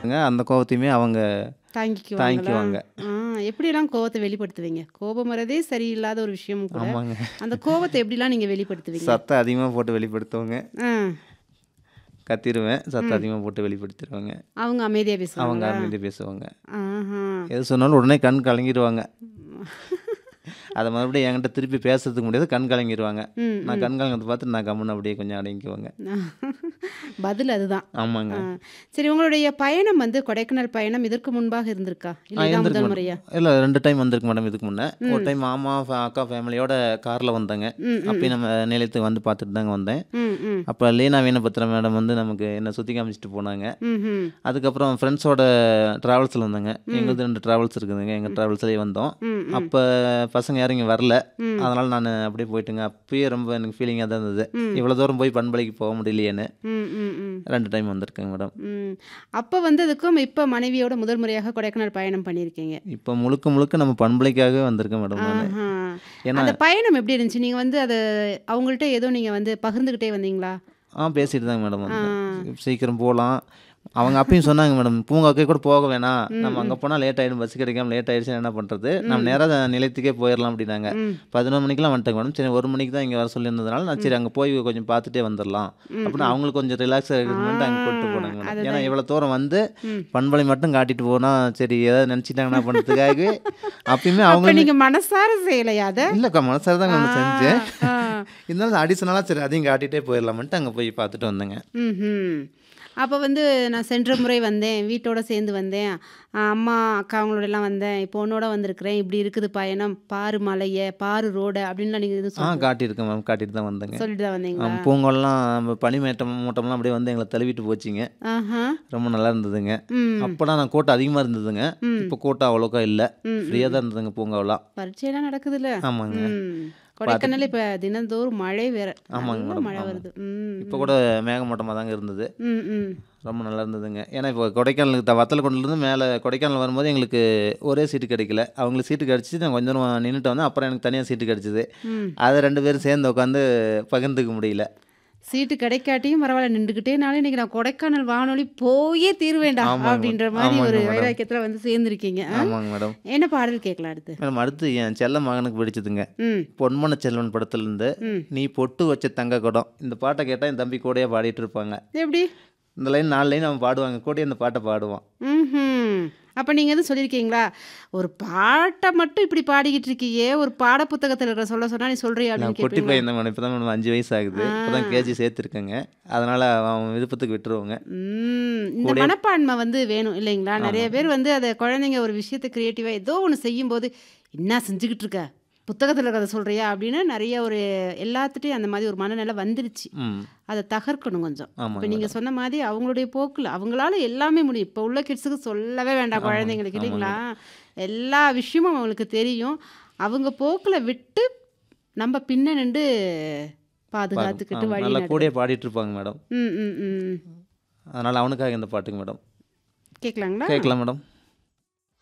இருக்குங்க அந்த கோவத்தையுமே அவங்க தாங்கிக்குவாங்களா தாங்கிக்குவாங்க ஆ எப்படியெல்லாம் கோவத்தை வெளிப்படுத்துவீங்க கோபம் வரதே சரியில்லாத ஒரு விஷயம் கூட ஆமாங்க அந்த கோவத்தை எப்படிலாம் நீங்கள் வெளிப்படுத்துவீங்க சத்தம் அதிகமாக போட்டு வெளிப்படுத்துவாங்க ஆ கத்திடுவேன் சத்தம் அதிகமாக போட்டு வெளிப்படுத்திடுவாங்க அவங்க அமைதியாக அவங்க பேசுவாங்க அமைதி பேசுவாங்க ஆஹா எது சொன்னாலும் உடனே கண் கலங்கிடுவாங்க அதை மறுபடியும் என்கிட்ட திருப்பி பேசுறதுக்கு முடியாது கண் கலங்கிடுவாங்க ம் நான் கண் கலங்கிறத பார்த்து நான் கம்முன்னு அப்படியே கொஞ்சம் அடங்கிக்குவாங்க பதில் அதுதான் ஆமாங்க ஆ. சரி உங்களுடைய பயணம் வந்து கொடைக்கானல் பயணம் இதற்கு முன்பாக இருந்திருக்கா இல்லை இதான் இருந்திருக்கு முதல் மேடம். முறையா இல்லை ரெண்டு டைம் வந்திருக்கு மேடம் இதுக்கு முன்னே ஒரு டைம் மாமா ஃபே- அக்கா ஃபேமிலியோட காரில் வந்தாங்க ம் அப்பயும் நம்ம நிலையத்துக்கு வந்து பார்த்துட்டு தாங்க வந்தேன் ம் ம் அப்போ லீனா வீணபத்திரம் மேடம் வந்து நமக்கு என்ன சுற்றி காமிச்சிட்டு போனாங்க ம் ம் அதுக்கப்புறம் ஃப்ரெண்ட்ஸோட ட்ராவல்ஸில் வந்தாங்க எங்களுது ரெண்டு ட்ராவல்ஸ் இருக்குதுங்க எங்கள் ட்ராவல்ஸ்லேயே வந்தோம் ம் ம் அப்போ பசங்க யாரும் இங்கே வரல ம். அதனால் நான் அப்படியே போயிட்டுங்க அப்பயே ரொம்ப எனக்கு ஃபீலிங்காக தான் இருந்தது இவ்வளோ தூரம் போய் பண்பலைக்கு போக முடியலையேன்னு ம் ம் ம் ரெண்டு டைம் வந்திருக்கேங்க மேடம் ம் அப்போ வந்ததுக்கும் இப்போ மனைவியோட முதல் முறையாக கொடைக்கானல் பயணம் பண்ணியிருக்கீங்க இப்போ முழுக்க முழுக்க நம்ம பண்பலைக்காகவே வந்திருக்கேன் மேடம் நான் ஆஹா. ஏன்னா அந்த பயணம் எப்படி இருந்துச்சு நீங்கள் வந்து அதை அவங்கள்ட்ட ஏதோ நீங்கள் வந்து பகிர்ந்துக்கிட்டே வந்தீங்களா ஆ பேசிட்டு தாங்க மேடம் வந்தேன் சீக்கிரம் போகலாம் அவங்க அப்பயும் சொன்னாங்க மேடம் பூங்காக்கே கூட போக வேணாம் நம்ம அங்கே போனால் லேட் ஆகிடும் பஸ் கிடைக்காம லேட் ஆயிடுச்சு என்ன பண்ணுறது நம்ம நேராக நிலையத்துக்கே போயிடலாம் அப்படின்னாங்க ம் பதினொரு மணிக்கெலாம் வந்துட்டேங்க மேடம் சரி ஒரு மணிக்கு தான் இங்கே வர சொல்லியிருந்ததுனால நான் சரி அங்கே போய் கொஞ்சம் பார்த்துட்டே வந்துடலாம் அப்படின்னு அவங்களுக்கு கொஞ்சம் ரிலாக்ஸாக இருக்கணும்னு அங்கே கூப்பிட்டு போனாங்க மேடம் அதுதான். ஏன்னா இவ்வளோ தூரம் வந்து ம். பண்பலை மட்டும் காட்டிட்டு போனால் சரி ஏதாவது நினச்சிட்டாங்கன்னா பண்ணுறதுக்காகவே அப்பயுமே அப்போ அவங்க நீங்கள் மனசார செய்யலையா அதை இல்லைக்கா மனசார தான் நான் செஞ்சேன் ஆ. இருந்தாலும் அடிஷனலாக சரி அதையும் காட்டிகிட்டே போயிடலாமன்ட்டு அங்கே போய் பார்த்துட்டு வந்தேங்க ம்ஹும். அப்போ வந்து நான் சென்ற முறை வந்தேன் வீட்டோட சேர்ந்து வந்தேன் ஆ, அம்மா அக்கா அவங்களோட எல்லாம் வந்தேன் இப்போ உன்னோட வந்திருக்கிறேன் இப்படி இருக்குது பயணம் பாரு மலையை பாரு ரோடை அப்படின்லாம் நீங்கள் இது ஆ சொல்லி காட்டியிருக்கேன் மேம் காட்டிட்டு தான் வந்தேங்க சொல்லிட்டு தான் வந்தீங்களா ஆம், பூங்கோல்லாம் நம்ம பனிமேட்டம் மூட்டம்லாம் அப்படியே வந்து எங்களை தழுவிட்டு போச்சுங்க ஆஹா ரொம்ப நல்லா இருந்ததுங்க ம் அப்போலாம் நான் கூட்டம் அதிகமாக இருந்ததுங்க ம். இப்போ கூட்டம் அவ்வளோக்கா இல்லை ம், ஃப்ரீயாக தான் இருந்ததுங்க பூங்காவெல்லாம் பரீட்சையெல்லாம் நடக்குதுல்ல ஆமாங்க ம் கொடைக்கானல் இப்போ தினந்தோறும் மழை வேற ஆமாங்க நல்ல மேடம், மழை ஆமாம். வருது ம் இப்போ கூட மேகமூட்டமாக தாங்க இருந்தது ம் ம் ரொம்ப நல்லா இருந்ததுங்க ஏன்னா இப்போ கொடைக்கானலுக்கு த வத்தலக்குண்டிலேருந்து மேலே கொடைக்கானல் வரும்போது எங்களுக்கு ஒரே சீட்டு கிடைக்கல அவங்களுக்கு சீட்டு கிடச்சி நான் கொஞ்ச நேரம் நின்றுட்டு வந்தேன் அப்புறம் எனக்கு தனியாக சீட்டு கிடச்சிது ம் அதை ரெண்டு பேரும் சேர்ந்து உட்காந்து பகிர்ந்துக்க முடியல சீட்டு கிடைக்காட்டியும் பரவாயில்ல நின்றுக்கிட்டேனாலும் இன்னைக்கு நான் கொடைக்கானல் வானொலி போயே தீருவேண்டா ஆமாங்க. அப்படின்ற மாதிரி ஆமாங்க ஒரு மேடம். வைராக்கியத்தில் வந்து சேர்ந்துருக்கீங்க ஆ? ஆமாங்க மேடம் என்ன பாடல் கேட்கலாம் அடுத்து மேடம் அடுத்து என் செல்ல மகனுக்கு பிடிச்சதுங்க ம் பொன்மன செல்வன் படத்துலேருந்து ம் நீ பொட்டு வச்ச தங்க குடம் இந்த பாட்டை கேட்டால் என் தம்பி கூடயே பாடிட்டு இருப்பாங்க எப்படி இந்த லைன் நாலு லைன் அவன் பாடுவாங்க கூடயே இந்த பாட்டை பாடுவான் ம் அப்போ நீங்கள் எதுவும் சொல்லியிருக்கீங்களா ஒரு பாட்டை மட்டும் இப்படி பாடிக்கிட்டு இருக்கியே ஒரு பாட புத்தகத்தில் இருக்கிற சொல்ல சொன்னா நீ சொல்றியா நான் அப்படின்னு குட்டி கேட்பீங்களா பையன் தான் மேடம் இப்போ தான் மேடம் அஞ்சு வயசு ஆகுது இப்போ தான் கேஜி சேர்த்துருக்கேங்க அதனால் அவன் விருப்பத்துக்கு விட்டுருவோங்க ம் இந்த மனப்பான்மை வந்து வேணும் இல்லைங்களா நிறைய பேர் வந்து அதை குழந்தைங்க ஒரு விஷயத்தை க்ரியேட்டிவாக ஏதோ ஒன்று செய்யும்போது என்ன செஞ்சுக்கிட்டு இருக்க புத்தகத்தில் இருக்கிறத சொல்றியா அப்படின்னு நிறைய ஒரு எல்லாத்துட்டையும் அந்த மாதிரி ஒரு மனநிலை வந்துருச்சு ம் அதை தகர்க்கணும் கொஞ்சம் இப்போ ஆமாங்க நீங்கள் சொன்ன மாதிரி அவங்களுடைய போக்கில் அவங்களால எல்லாமே முடியும் இப்போ உள்ள கிட்ஸுக்கு சொல்லவே வேண்டாம் குழந்தைங்களுக்கு இல்லைங்களா எல்லா விஷயமும் அவங்களுக்கு தெரியும் அவங்க போக்கில் விட்டு நம்ம பின்ன நின்று பாதுகாத்துக்கிட்டு ஆமா, வழி நல்லா நடத்தணும். கூடயே பாடிட்டு இருப்பாங்க மேடம் ம் ம் ம் அதனால் அவனுக்காக இந்த பாட்டுங்க மேடம் கேட்கலாங்களா கேட்கலாம் மேடம்